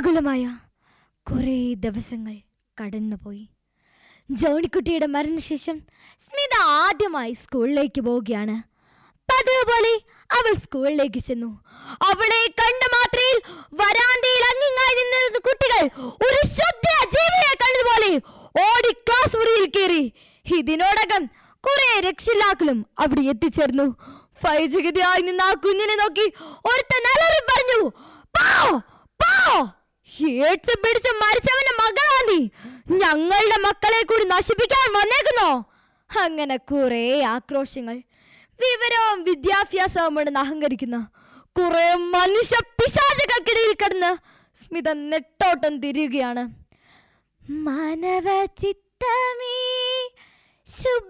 വ്യാകുലമായ കുറേ ദിവസങ്ങൾ കടന്നുപോയി ജോണിക്കുട്ടിയുടെ മരണശേഷം സ്മിത ആദ്യമായി സ്കൂളിലേക്ക് പോവുകയാണ് പതിവ് പോലെ അവൾ സ്കൂളിലേക്ക് ചെന്നു അവളെ കണ്ട മാത്രയിൽ വരാന്തയിൽ അങ്ങിങ്ങായി നിന്നത് കുട്ടികൾ ഒരു ശുദ്ധ ജീവിയെ കണ്ടതുപോലെ ഓടി ക്ലാസ് മുറിയിൽ കയറി ഇതിനോടകം കുറെ രക്ഷിതാക്കളും അവിടെ എത്തിച്ചേർന്നു ഫൈജഗതിയായി നിന്ന ആ കുഞ്ഞിനെ നോക്കി ഒരുത്തൻ അലറി പറഞ്ഞു പോ പോ ഏഡ്സ് പിടിച്ച് മരിച്ചവന്റെ മകളാ നീ ഞങ്ങളുടെ മക്കളെ കൂടി നശിപ്പിക്കാൻ വന്നേക്കുന്നോ അങ്ങനെ കുറെ ആക്രോശങ്ങൾ വിവരവും വിദ്യാഭ്യാസവും ഉണ്ടെന്ന് അഹങ്കരിക്കുന്ന കുറെ മനുഷ്യ പിശാചകൾക്കിടയിൽ കിടന്ന് സ്മിത നെട്ടോട്ടം തിരിയുകയാണ് മാനവ ചിത്തമേ ശുഭ